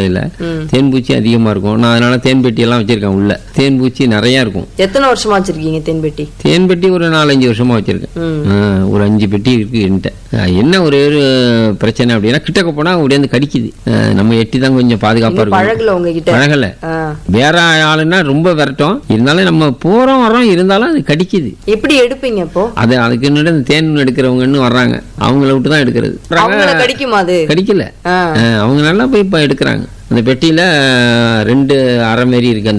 சூழ்நிலையில ம். தேன் பூச்சி அதிகமா இருக்கும் நான் அதனால தேன் பெட்டி எல்லாம் வச்சிருக்கேன் உள்ள தேன் பூச்சி நிறைய இருக்கும் எத்தனை வருஷமா வச்சிருக்கீங்க தேன்பெட்டி தேன் பெட்டி ஒரு நாலஞ்சு வருஷமா வச்சிருக்கேன் ம் ஆ, ஒரு அஞ்சு பெட்டி இருக்கு என்கிட்ட ஆ, என்ன ஒரே ஒரு பிரச்சனை அப்படின்னா கிட்டக்க போனா உடையாந்து கடிக்குது ஆ, நம்ம எட்டி தான் கொஞ்சம் பாதுகாப்பா இன்னும் இருக்கும் பழகல உங்ககிட்ட பழகல ஆ. வேற ஆளுன்னா ரொம்ப விரட்டும் இருந்தாலும் நம்ம போறோம் வரோம் இருந்தாலும் அது கடிக்குது எப்படி எடுப்பீங்க இப்போ அது அதுக்கு முன்னாடி அந்த தேன் எடுக்கிறவங்கன்னு வர்றாங்க அவங்கள விட்டு தான் எடுக்கிறது அவங்கள கடிக்குமா அது கடிக்கல ஆ ஆ, அவங்க நல்லா போய் இப்போ எடுக்கிறாங்க அந்த பெட்டியில ரெண்டு அரை மாரி இருக்கு அந்த